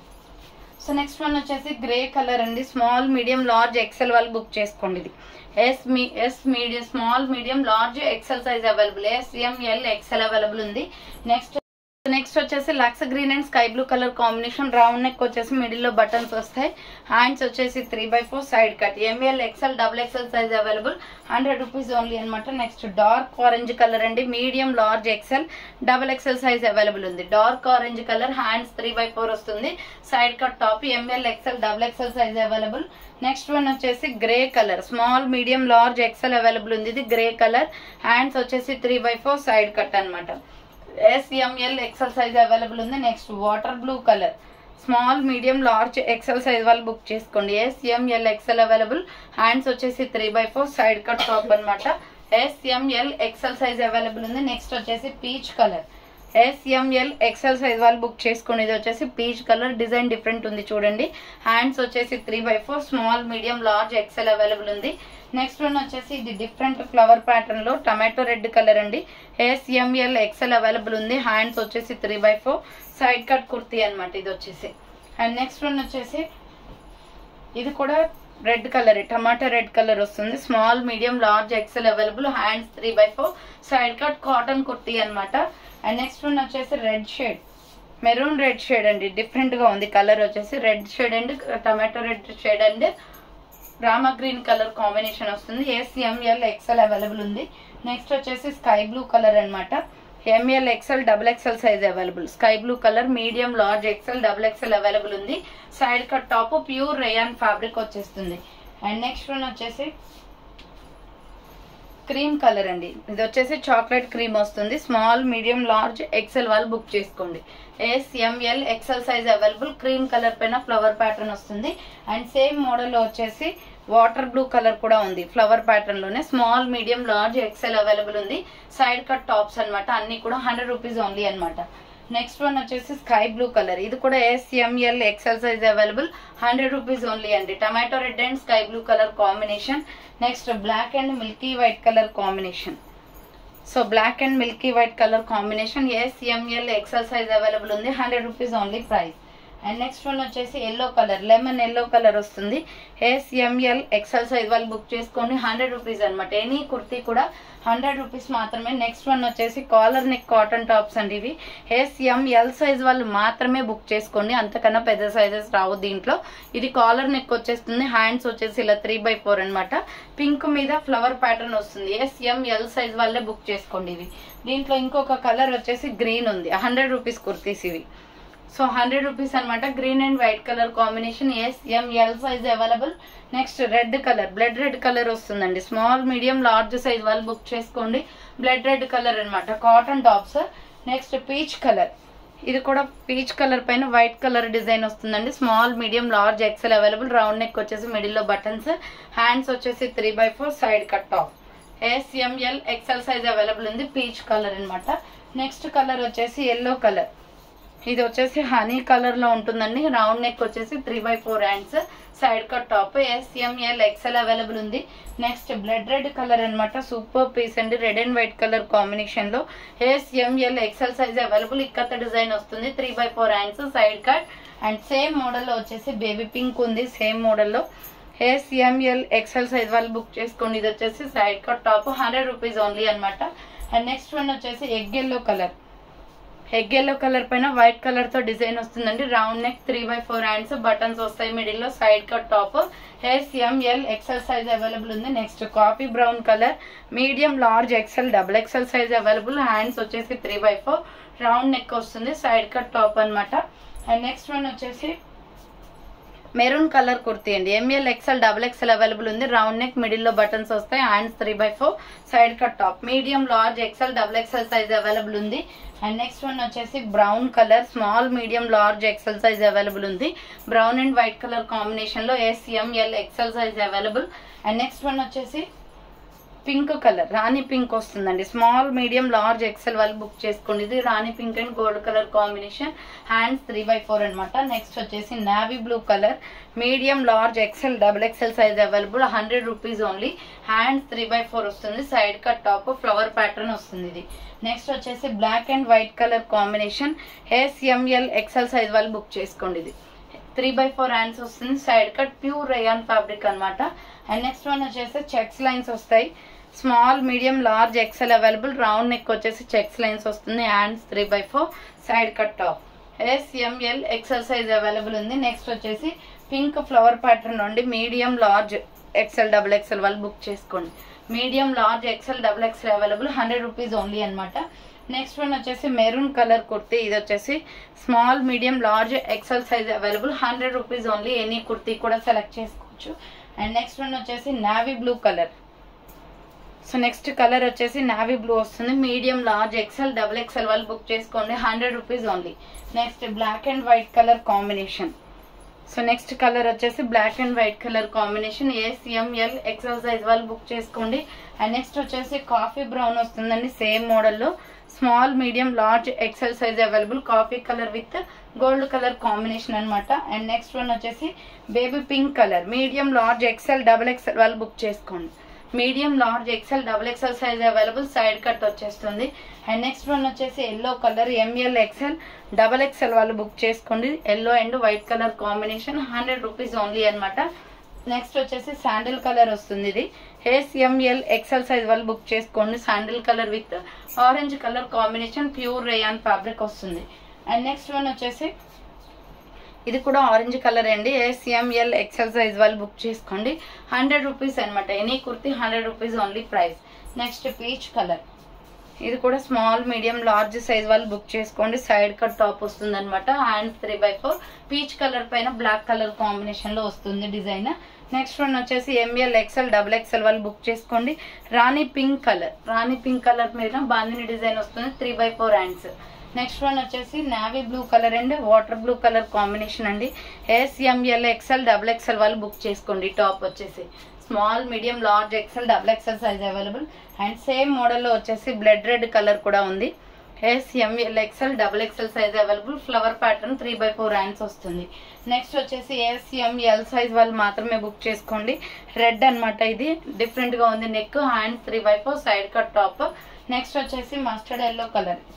so next one వచ్చేసి గ్రే కలర్ అండి స్మాల్ మీడియం లార్జ్ ఎక్సెల్ వాళ్ళు book చేసుకోండి ఇది S మీ S medium small medium large XL size available S M L XL available ఉంది next next వచ్చేసి లక్స్ green and sky blue colour combination round neck వచ్చేసి మిడిల్ లో బటన్స్ వస్తాయి హ్యాండ్స్ వచ్చేసి three by four side cut M L XL double XL size available hundred rupees only అనమాట next dark orange colour అండి medium large XL double XL size available ఉంది dark orange colour hands three by four వస్తుంది side cut top M L XL double XL size available next one వచ్చేసి grey colour small medium large XL available ఉంది ఇది grey colour hands వచ్చేసి three by four side cut అనమాట SML XL size available ఉంది next water blue colour small medium large XL size వాళ్ళు book చేసుకోండి S M L XL available hands వచ్చేసి three by four side cut top అనమాట SML XL size available ఉంది next వచ్చేసి peach colour SML XL size వాళ్ళు book చేసుకోండి ఇది వచ్చేసి పీచ్ కలర్ డిజైన్ డిఫరెంట్ ఉంది చూడండి హ్యాండ్స్ వచ్చేసి three by four small medium large XL available ఉంది నెక్స్ట్ వన్ వచ్చేసి ఇది డిఫరెంట్ ఫ్లవర్ ప్యాటర్న్ లో టమాటో రెడ్ కలర్ అండి ఎస్ఎంఎల్ ఎక్సెల్ అవైలబుల్ ఉంది హ్యాండ్స్ వచ్చేసి three by four side cut kurti అనమాట ఇది వచ్చేసి అండ్ నెక్స్ట్ వన్ వచ్చేసి ఇది కూడా red colour tomato red colour వస్తుంది small medium large XL available hands three by four side cut cotton kurti అనమాట అండ్ నెక్స్ట్ వన్ వచ్చేసి red shade maroon red shade అండి డిఫరెంట్ గా ఉంది కలర్ వచ్చేసి red shade and tomato red shade and rama green colour combination వస్తుంది SML XL available ఉంది next వచ్చేసి sky blue colour అన్నమాట M L XL double XL size available sky blue colour medium large XL double XL available ఉంది side cut top pure rayon fabric వచ్చేస్తుంది and next one వచ్చేసి cream colour అండి ఇది వచ్చేసి chocolate cream వస్తుంది small medium large XL వాళ్ళు book చేసుకోండి S M L XL size available cream colour పైన ఫ్లవర్ ప్యాటర్న్ వస్తుంది అండ్ సేమ్ మోడల్ లో వచ్చేసి వాటర్ బ్లూ కలర్ కూడా ఉంది ఫ్లవర్ ప్యాటర్న్ లోనే small medium large XL available ఉంది సైడ్ కట్ టాప్స్ అన్నమాట అన్ని కూడా హండ్రెడ్ రూపీస్ ఓన్లీ అన్నమాట నెక్స్ట్ వన్ వచ్చేసి స్కై బ్లూ కలర్ ఇది కూడా SML XL size available hundred rupees only అండి tomato red and sky blue colour combination next black and milky white colour combination so black and milky white colour combination SML XL size available ఉంది hundred rupees only price and next one వచ్చేసి yellow colour lemon yellow colour వస్తుంది SML XL size వాళ్ళు book చేసుకోండి hundred rupees అనమాట any kurti కూడా hundred rupees మాత్రమే next one వచ్చేసి collar neck cotton tops అండి ఇవి ఎస్ఎంఎల్ సైజ్ వాళ్ళు మాత్రమే బుక్ చేసుకోండి అంతకన్నా పెద్ద సైజెస్ రావు దీంట్లో ఇది కాలర్ నెక్ వచ్చేస్తుంది హ్యాండ్స్ వచ్చేసి ఇలా త్రీ బై ఫోర్ అనమాట పింక్ మీద ఫ్లవర్ ప్యాటర్న్ వస్తుంది ఎస్ఎంఎల్ సైజ్ వాళ్ళే బుక్ చేసుకోండి ఇవి దీంట్లో ఇంకొక కలర్ వచ్చేసి గ్రీన్ ఉంది హండ్రెడ్ రూపీస్ కుర్తీస్ ఇవి సో హండ్రెడ్ రూపీస్ అనమాట green and white colour combination S M L size available next red colour blood red colour వస్తుందండి స్మాల్ మీడియం లార్జ్ సైజ్ వాళ్ళు బుక్ చేసుకోండి బ్లడ్ రెడ్ కలర్ అన్నమాట cotton tops next peach colour ఇది కూడా peach colour పైన white colour design వస్తుందండి small medium large XL available round neck వచ్చేసి మిడిల్లో బటన్స్ హ్యాండ్స్ వచ్చేసి three by four side cut top SML XL size available ఉంది peach colour అన్నమాట next colour వచ్చేసి ఎల్లో కలర్ ఇది వచ్చేసి హనీ కలర్ లో ఉంటుందండి రౌండ్ నెక్ వచ్చేసి three by four hands side cut top SML XL available ఉంది నెక్స్ట్ బ్లడ్ రెడ్ కలర్ అన్నమాట సూపర్ పీస్ అండి red and white colour combination లో SML XL size available ikat design వస్తుంది three by four hands side cut and same model లో వచ్చేసి baby pink ఉంది same మోడల్లో S M L XL size వాళ్ళు book చేసుకోండి ఇది వచ్చేసి side cut top hundred rupees only అన్నమాట అండ్ నెక్స్ట్ వన్ వచ్చేసి egg yellow colour egg yellow colour పైన వైట్ కలర్ తో డిజైన్ వస్తుందండి round neck three by four hands buttons వస్తాయి మిడిల్ లో side cut top SML XL size available ఉంది next coffee brown colour medium large XL double XL size available hands వచ్చేసి three by four round neck వస్తుంది side cut top అన్నమాట and next one వచ్చేసి maroon colour kurti అండి M L XL double XL available ఉంది round neck middle లో buttons వస్తాయి hands three by four side cut top medium large XL double XL size available ఉంది and next one వచ్చేసి brown colour small medium large XL size available ఉంది brown and white colour combination లో SML XL size available and next one వచ్చేసి pink colour rani pink వస్తుందండి small medium large XL వాళ్ళు book చేసుకోండి ఇది rani pink and gold colour combination hands three by four అనమాట next వచ్చేసి navy blue colour medium large XL double XL size available hundred rupees only hands three by four వస్తుంది side cut top flower pattern వస్తుంది ఇది next వచ్చేసి black and white colour combination SML XL size వాళ్ళు book చేసుకోండి ఇది three by four hands వస్తుంది side cut pure rayon fabric అన్నమాట and next one వచ్చేసి చెక్స్ లైన్స్ వస్తాయి small medium large XL available round neck వచ్చేసి checks lines వస్తుంది hands three by four side cut top SML XL size available ఉంది next వచ్చేసి pink flower pattern నుండి medium large XL double XL వాళ్ళు book చేసుకోండి medium large XL double XL available hundred rupees only అనమాట next one వచ్చేసి maroon colour kurti ఇది వచ్చేసి small medium large XL size available hundred rupees only any kurti కూడా select చేసుకోవచ్చు and next one వచ్చేసి navy blue colour so next colour వచ్చేసి navy blue వస్తుంది medium large XL double XL వాళ్ళు book చేసుకోండి hundred rupees only next black and white colour combination so next colour వచ్చేసి black and white colour combination A C M L XL size వాళ్ళు book చేసుకోండి and next వచ్చేసి coffee brown వస్తుందండి same మోడల్లో small medium large XL size available coffee colour with gold colour combination అన్నమాట and next one వచ్చేసి baby pink colour medium large XL double XL వాళ్ళు book చేసుకోండి medium large XL double XL size available side cut వచ్చేస్తుంది and next one వచ్చేసి yellow colour M L XL double XL వాళ్ళు book చేసుకోండి yellow and white colour combination hundred rupees only అన్నమాట next వచ్చేసి sandal colour వస్తుంది ఇది H M L XL size వాళ్ళు book చేసుకోండి sandal colour with orange colour combination pure rayon fabric వస్తుంది and next one వచ్చేసి ఇది కూడా ఆరెంజ్ కలర్ అండి ఏసీఎంఎల్ ఎక్సెల్ సైజ్ వాళ్ళు బుక్ చేసుకోండి హండ్రెడ్ రూపీస్ అనమాట any kurti hundred rupees only price next peach colour ఇది కూడా స్మాల్ మీడియం లార్జ్ సైజ్ వాళ్ళు బుక్ చేసుకోండి సైడ్ కట్ టాప్ వస్తుంది అనమాట hand three by four peach colour పైన బ్లాక్ కలర్ కాంబినేషన్ లో వస్తుంది డిజైన్ నెక్స్ట్ వన్ వచ్చేసి ఎంఎల్ ఎక్సెల్ డబుల్ ఎక్సెల్ వాళ్ళు బుక్ చేసుకోండి rani pink colour rani pink colour మీద బాందిని డిజైన్ వస్తుంది three by four hands next one వచ్చేసి navy blue colour and water blue colour combination అండి ఎస్ఎంఎల్ ఎక్సెల్ డబుల్ ఎక్సెల్ వాళ్ళు book చేసుకోండి top వచ్చేసి small medium large XL double XL size available and same మోడల్లో వచ్చేసి blood red colour కూడా ఉంది S M L XL double XL size available flower pattern three by four hands వస్తుంది next వచ్చేసి S M L size వాళ్ళు మాత్రమే బుక్ చేసుకోండి రెడ్ అన్నమాట ఇది డిఫరెంట్ గా ఉంది neck hand three by four side cut top next వచ్చేసి మస్టర్డ్ ఎల్లో కలర్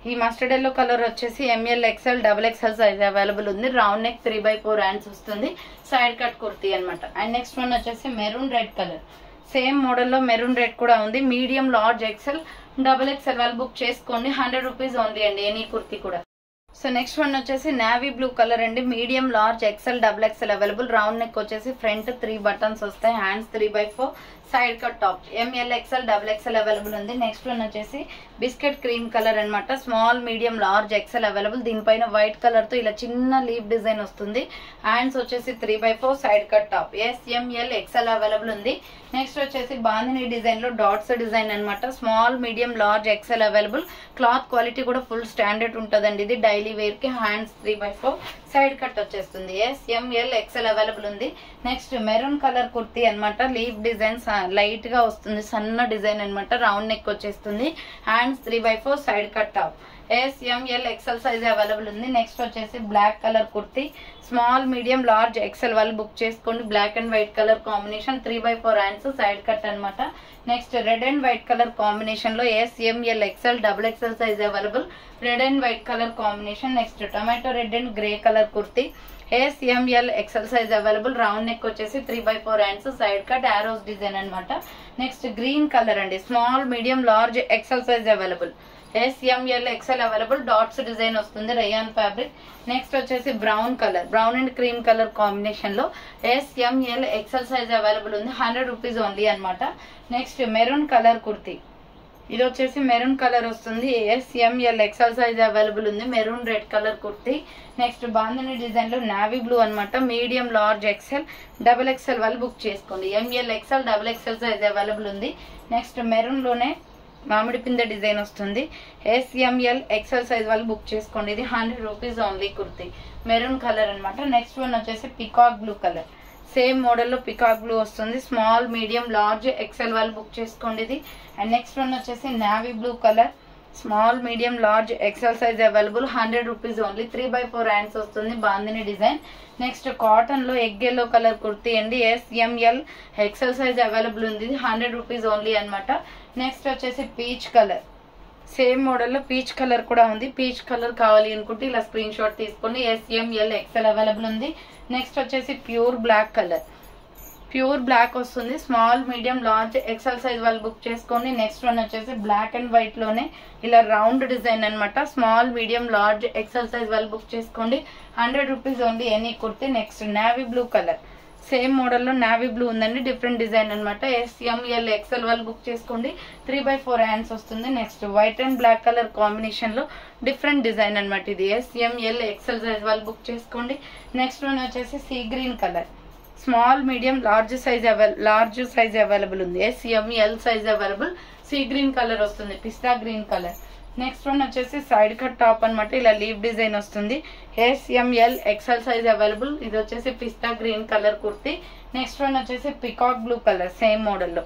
ఈ మస్టర్డ్ ఎల్లో కలర్ వచ్చేసి M L XL double XL size available ఉంది round neck three by four hands వస్తుంది సైడ్ కట్ కుర్తీ అనమాట అండ్ నెక్స్ట్ వన్ వచ్చేసి maroon red colour same మోడల్లో maroon red కూడా ఉంది medium large XL double XL వాళ్ళు book చేసుకోండి హండ్రెడ్ రూపీస్ ఓన్లీ అండి ఎనీ కుర్తీ కూడా సో నెక్స్ట్ వన్ వచ్చేసి నావీ బ్లూ కలర్ అండి medium large XL double XL available round neck వచ్చేసి ఫ్రంట్ త్రీ బటన్స్ వస్తాయి hands three by four side cut top M L XL double XL available ఉంది next one వచ్చేసి biscuit cream colour అన్నమాట small medium large XL available దీనిపైన white colour తో ఇలా చిన్న leaf design వస్తుంది హ్యాండ్స్ వచ్చేసి three by four side cut top SML XL available ఉంది నెక్స్ట్ వచ్చేసి బాందిని డిజైన్ లో డాట్స్ డిజైన్ అన్నమాట small medium large XL available cloth quality కూడా ఫుల్ స్టాండర్డ్ ఉంటుందండి ఇది డైలీ వేర్ కి hands three by four side cut వచ్చేస్తుంది ఎస్ఎంఎల్ ఎక్సెల్ అవైలబుల్ ఉంది నెక్స్ట్ మెరూన్ కలర్ కుర్తీ అన్నమాట లీఫ్ డిజైన్ లైట్ గా వస్తుంది సన్న డిజైన్ అన్నమాట రౌండ్ నెక్ వచ్చేస్తుంది hands three by four side cut top SML XL size available ఉంది నెక్స్ట్ వచ్చేసి black colour kurti small medium large XL వాళ్ళు బుక్ చేసుకోండి black and white colour combination three by four hands side cut అన్నమాట next red and white colour combination లో SML XL double XL size available red and white colour combination next tomato red and grey colour kurti S M L XL size available round neck వచ్చేసి three by four hands side cut arrows design అన్నమాట next green colour అండి small medium large XL size available S M L XL available dots design వస్తుంది rayon fabric next వచ్చేసి brown colour brown and cream colour combination లో SML XL size available ఉంది hundred rupees only అన్నమాట next maroon colour kurti ఇది వచ్చేసి maroon colour వస్తుంది SML XL size available ఉంది maroon red colour kurti next bandhani design లో navy blue అన్నమాట medium large XL double XL వాళ్ళు బుక్ చేసుకోండి M L XL double XL size available ఉంది నెక్స్ట్ మెరూన్ లోనే మామిడి పింద డిజైన్ వస్తుంది ఎస్ఎంఎల్ ఎక్సెల్ సైజ్ వాళ్ళు బుక్ చేసుకోండి ఇది hundred rupees only kurti maroon colour అన్నమాట నెక్స్ట్ వన్ వచ్చేసి పికాక్ బ్లూ కలర్ సేమ్ మోడల్లో పికాక్ బ్లూ వస్తుంది స్మాల్ మీడియం లార్జ్ ఎక్సెల్ వాళ్ళు బుక్ చేసుకోండి ఇది అండ్ నెక్స్ట్ వన్ వచ్చేసి navy blue colour small medium large XL size available hundred rupees only three by four hands వస్తుంది bandhani design next cotton లో egg yellow colour kurti అండి S M L XL size available ఉంది hundred rupees only అన్నమాట next వచ్చేసి peach colour same మోడల్లో peach colour కూడా ఉంది peach colour కావాలి అనుకుంటే ఇలా స్క్రీన్ షాట్ తీసుకోండి ఎస్ఎంఎల్ ఎక్సెల్ అవైలబుల్ ఉంది నెక్స్ట్ వచ్చేసి pure black colour pure black వస్తుంది small medium large XL size వాళ్ళు బుక్ చేసుకోండి నెక్స్ట్ వన్ వచ్చేసి బ్లాక్ అండ్ వైట్ లోనే ఇలా రౌండ్ డిజైన్ అన్నమాట small medium large XL size వాళ్ళు బుక్ చేసుకోండి hundred rupees only any kurti next navy blue colour same మోడల్లో నావీ బ్లూ ఉందండి డిఫరెంట్ డిజైన్ అనమాట ఎస్ఎంఎల్ ఎక్సెల్ వాళ్ళు బుక్ చేసుకోండి త్రీ బై ఫోర్ హ్యాండ్స్ వస్తుంది next white and black colour combination లో different design అనమాట ఇది ఎస్ఎంఎల్ ఎక్సెల్ సైజ్ వాళ్ళు బుక్ చేసుకోండి నెక్స్ట్ వన్ వచ్చేసి sea green colour small medium large size avail large size available ఉంది SML size available sea green colour వస్తుంది pista green colour next one వచ్చేసి side cut top అన్నమాట ఇలా లీవ్ డిజైన్ వస్తుంది SML XL size available ఇది వచ్చేసి పిస్తా green colour kurti next one వచ్చేసి peacock blue colour same మోడల్లో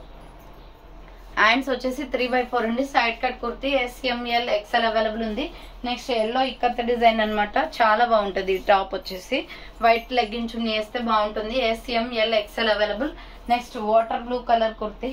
హ్యాండ్స్ వచ్చేసి త్రీ బై ఫోర్ ఉంది side cut kurti SML XL available ఉంది నెక్స్ట్ ఎల్లో ఇక్కత్ డిజైన్ అన్నమాట చాలా బాగుంటుంది ఈ టాప్ వచ్చేసి వైట్ లెగ్గిన్ చున్నీ వేస్తే బాగుంటుంది SML XL available next water blue colour kurti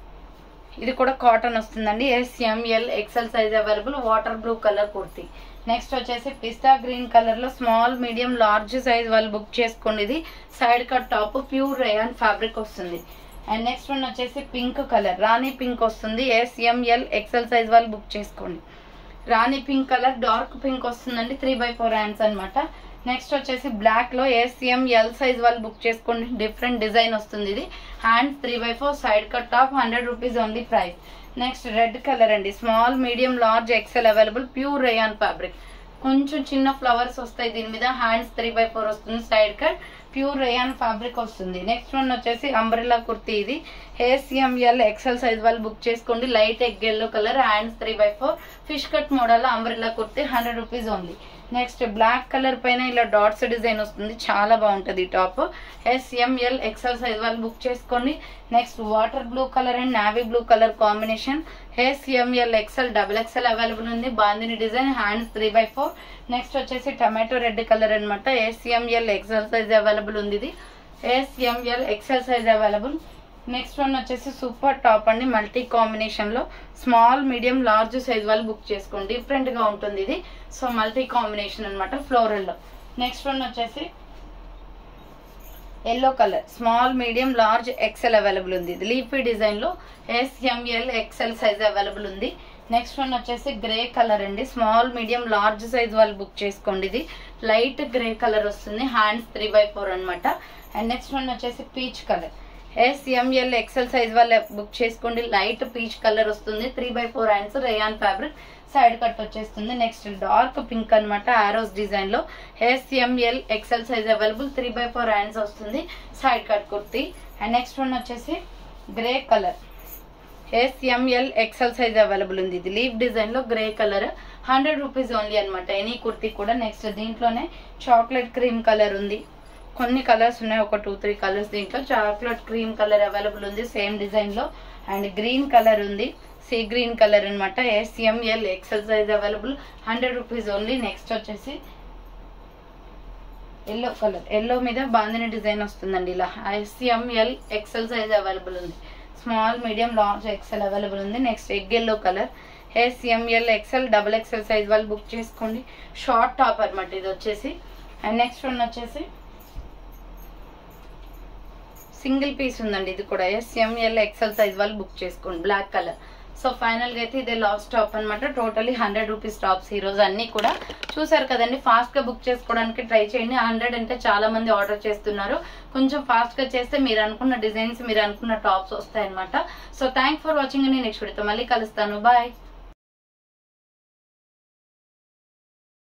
ఇది కూడా కాటన్ వస్తుందండి SML XL size available water blue colour kurti next వచ్చేసి పిస్తా గ్రీన్ కలర్ లో స్మాల్ మీడియం లార్జ్ సైజ్ వాళ్ళు బుక్ చేసుకోండి ఇది side cut top pure rayon fabric వస్తుంది అండ్ నెక్స్ట్ వన్ వచ్చేసి పింక్ కలర్ రాణి పింక్ వస్తుంది ఎస్ఎంఎల్ ఎక్సెల్ సైజ్ వాళ్ళు బుక్ చేసుకోండి rani pink colour dark pink వస్తుందండి త్రీ బై ఫోర్ హ్యాండ్స్ అనమాట నెక్స్ట్ వచ్చేసి బ్లాక్ లో ఎస్ఎం ఎల్ సైజ్ వాళ్ళు బుక్ చేసుకోండి డిఫరెంట్ డిజైన్ వస్తుంది ఇది hand three by four side cut top hundred rupees only price next red colour అండి small medium large XL available pure rayon fabric కొంచెం చిన్న ఫ్లవర్స్ వస్తాయి దీని మీద హ్యాండ్స్ త్రీ బై ఫోర్ వస్తుంది side cut pure rayon fabric వస్తుంది next one వచ్చేసి umbrella kurti ఇది ఏసీఎంఎల్ ఎక్సెల్ సైజ్ వాళ్ళు బుక్ చేసుకోండి light egg yellow colour hands three by four fish cut model umbrella kurti hundred rupees only next black colour పైన ఇలా dots design వస్తుంది చాలా బాగుంటుంది ఈ టాప్ ఎస్ఎంఎల్ ఎక్సెల్ సైజ్ వాళ్ళు బుక్ చేసుకోండి next water blue colour and navy blue colour combination SML XL double XL available ఉంది bandhani design hands three by four next వచ్చేసి టమాటో రెడ్ కలర్ అనమాట ఎస్ఎంఎల్ ఎక్సెల్ సైజ్ అవైలబుల్ ఉంది ఇది SML XL size available next one వచ్చేసి super top అండి multi combination లో small medium large size వాళ్ళు book చేసుకోండి డిఫరెంట్ గా ఉంటుంది ఇది సో మల్టీ కాంబినేషన్ అనమాట ఫ్లోరల్ లో నెక్స్ట్ వన్ వచ్చేసి yellow colour small medium large XL available ఉంది ఇది లీఫీ డిజైన్ లో ఎస్ఎంఎల్ ఎక్సెల్ సైజ్ అవైలబుల్ ఉంది నెక్స్ట్ వన్ వచ్చేసి గ్రే కలర్ అండి స్మాల్ మీడియం లార్జ్ సైజ్ వాళ్ళు బుక్ చేసుకోండి ఇది లైట్ గ్రే కలర్ వస్తుంది హ్యాండ్స్ త్రీ బై ఫోర్ అనమాట అండ్ నెక్స్ట్ వన్ వచ్చేసి peach colour SML XL size వాళ్ళు బుక్ చేసుకోండి లైట్ పీచ్ కలర్ వస్తుంది three by four hands rayon fabric side cut వచ్చేస్తుంది నెక్స్ట్ డార్క్ పింక్ అనమాట ఆరోస్ డిజైన్ లో SML XL size available three by four hands వస్తుంది side cut kurti and next one వచ్చేసి grey colour SML XL size available ఉంది ఇది leaf design లో grey colour hundred rupees only అనమాట any kurti కూడా next దీంట్లోనే చాక్లెట్ క్రీమ్ కలర్ ఉంది కొన్ని కలర్స్ ఉన్నాయి ఒక టూ త్రీ కలర్స్ దీంట్లో చాక్లెట్ క్రీమ్ కలర్ అవైలబుల్ ఉంది సేమ్ డిజైన్ లో అండ్ గ్రీన్ కలర్ ఉంది సీ గ్రీన్ కలర్ అనమాట SML XL size available hundred rupees only next వచ్చేసి ఎల్లో కలర్ ఎల్లో మీద బాందిని డిజైన్ వస్తుందండి ఇలా ఎస్ఎంఎల్ ఎక్సెల్ సైజ్ అవైలబుల్ ఉంది small medium large XL available ఉంది next egg yellow colour SML XL double XL size వాళ్ళు book చేసుకోండి short top అనమాట ఇది వచ్చేసి అండ్ నెక్స్ట్ వన్ వచ్చేసి సింగిల్ పీస్ ఉందండి ఇది కూడా ఎస్ఎంఎల్ ఎక్సెల్ సైజ్ వాళ్ళు బుక్ చేసుకోండి బ్లాక్ కలర్ సో ఫైనల్ గా అయితే ఇదే లాస్ట్ టాప్ అనమాట టోటలీ హండ్రెడ్ రూపీస్ టాప్స్ ఈ రోజు అన్ని కూడా చూసారు కదండి ఫాస్ట్ గా బుక్ చేసుకోవడానికి ట్రై చేయండి హండ్రెడ్ అంటే చాలా మంది ఆర్డర్ చేస్తున్నారు కొంచెం ఫాస్ట్ గా చేస్తే మీరు అనుకున్న డిజైన్స్ మీరు అనుకున్న టాప్స్ వస్తాయి అనమాట సో థ్యాంక్ ఫర్ వాచింగ్ నేను నెక్స్ట్ వీడియోతో మళ్ళీ కలుస్తాను బాయ్